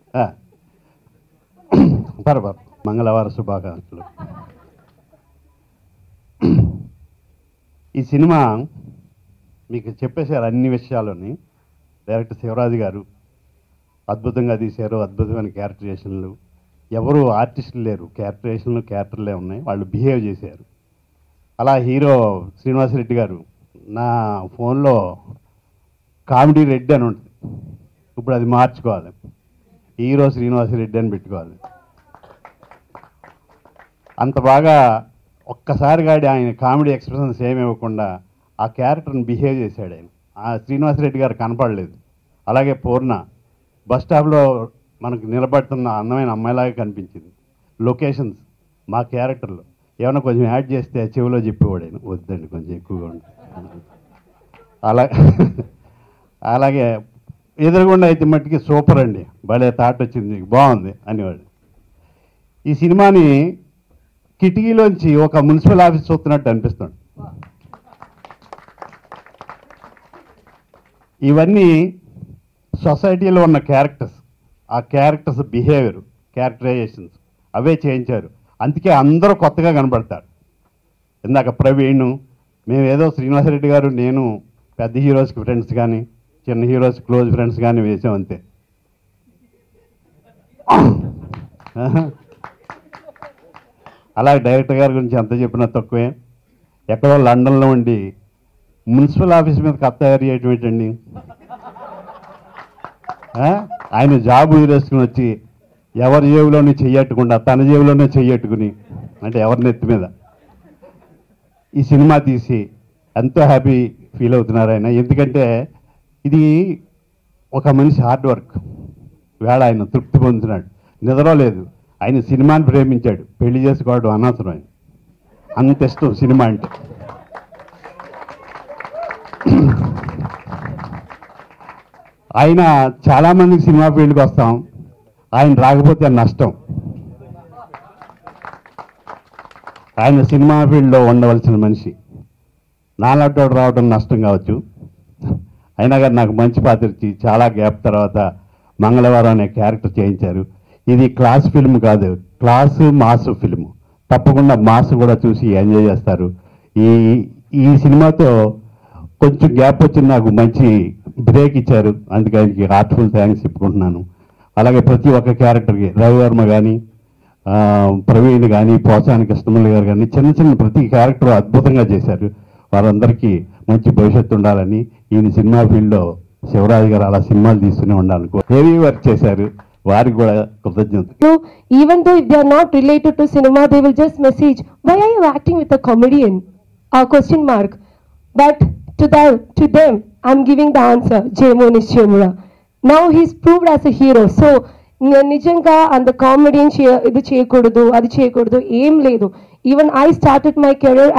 ఆ. పర్వాలేదు మంగళవార శుభాకాంక్షలు ఈ సినిమా మీకు చెప్పేశారు అన్ని విషయాలని డైరెక్టర్ శివరాజు గారు అద్భుతంగా తీశారు అద్భుతమైన క్యారెక్టరేషన్లు ఎవరు ఆర్టిస్టులు లేరు క్యారెక్టరేషన్లు క్యారెక్టర్లే ఉన్నాయి వాళ్ళు బిహేవ్ చేశారు అలా హీరో శ్రీనివాసరెడ్డి గారు నా ఫోన్లో కామెడీ రెడ్డి అని ఉంటుంది ఇప్పుడు అది మార్చుకోవాలి హీరో శ్రీనివాసరెడ్డి అని పెట్టుకోవాలి అంత బాగా ఒక్కసారి గాడి ఆయన కామెడీ ఎక్స్ప్రెషన్స్ ఏమి ఇవ్వకుండా ఆ క్యారెక్టర్ని బిహేవ్ చేశాడు ఆయన ఆ శ్రీనివాసరెడ్డి గారు కనపడలేదు అలాగే పూర్ణ బస్ స్టాప్లో మనకు నిలబడుతున్న అందమైన అమ్మాయిలాగా కనిపించింది లొకేషన్స్ మా క్యారెక్టర్లో ఏమైనా కొంచెం యాడ్ చేస్తే చెవిలో చెప్పేవాడు ఆయన వద్దండి కొంచెం ఎక్కువగా ఉంటుంది అలా అలాగే ఎదురుగుండా అయితే మట్టికి సూపర్ అండి భలే థాట్ వచ్చింది బాగుంది అనేవాడు ఈ సినిమాని కిటికీలోంచి ఒక మున్సిపల్ ఆఫీస్ చూస్తున్నట్టు అనిపిస్తుంది ఇవన్నీ సొసైటీలో ఉన్న క్యారెక్టర్స్ ఆ క్యారెక్టర్స్ బిహేవియర్ క్యారెక్టరైజేషన్స్ అవే చేయించారు అందుకే అందరూ కొత్తగా కనబడతారు ఇందాక ప్రవీణ్ మేము ఏదో శ్రీనివాసరెడ్డి గారు నేను పెద్ద హీరోస్కి ఫ్రెండ్స్ కానీ చిన్న హీరోస్ క్లోజ్ ఫ్రెండ్స్ కానీ వేసాం అంతే అలాగే డైరెక్టర్ గారి గురించి ఎంత చెప్పినా తక్కువే ఎక్కడో లండన్లో ఉండి మున్సిపల్ ఆఫీస్ మీద కథ తయారు చేయటం ఏంటండి ఆ? ఆయన జాబ్ వదిలేసుకుని వచ్చి ఎవరి జేబులోనే చెయ్యట్టుకుండా తన జేబులోనే చెయ్యట్టుకుని అంటే ఎవరి నెత్తి మీద ఈ సినిమా తీసి ఎంతో హ్యాపీ ఫీల్ అవుతున్నారు ఆయన ఎందుకంటే ఇది ఒక మనిషి హార్డ్ వర్క్ వేళ ఆయన తృప్తి పొందుతున్నాడు నిద్రలేదు ఆయన సినిమాని ప్రేమించాడు పెళ్లి చేసుకోవడం అనవసరం ఆయన అంత ఇష్టం సినిమా అంటే ఆయన చాలామందికి సినిమా ఫీల్డ్కి వస్తాం ఆయన రాకపోతే నష్టం ఆయన సినిమా ఫీల్డ్లో ఉండవలసిన మనిషి నాలాంటి రావడం నష్టం కావచ్చు అయినా కానీ నాకు మంచి పాత్ర ఇచ్చి చాలా గ్యాప్ తర్వాత మంగళవారం అనే క్యారెక్టర్ చేయించారు ఇది క్లాస్ ఫిల్మ్ కాదు క్లాసు మాస్ ఫిల్మ్ తప్పకుండా మాస్ కూడా చూసి ఎంజాయ్ చేస్తారు ఈ ఈ సినిమాతో కొంచెం గ్యాప్ వచ్చి నాకు మంచి బ్రేక్ ఇచ్చారు అందుకే ఆయనకి హార్ట్ఫుల్ థ్యాంక్స్ చెప్పుకుంటున్నాను అలాగే ప్రతి ఒక్క క్యారెక్టర్కి రవివర్మ కానీ ప్రవీణ్ కానీ పోసాని కృష్ణమల్లి గారు కానీ చిన్న చిన్న ప్రతి క్యారెక్టర్ అద్భుతంగా చేశారు వారందరికీ మంచి భవిష్యత్తు ఉండాలని ఈయన సినిమా ఫీల్డ్లో శివరాజు గారు అలా సినిమాలు తీస్తూనే ఉండాలనుకో హెవీ వర్క్ చేశారు వారికి కూడా కృతజ్ఞత So even though if they are not related to cinema, they will just message, why are you acting with a comedian? A question mark. But to them, to them, I'm giving the answer, Jemo Nishimura. Now he's proved as a hero. So ని- నిజంగా అంత comedy ఇది చేయకూడదు అది చేయకూడదు ఏం లేదు even I started my career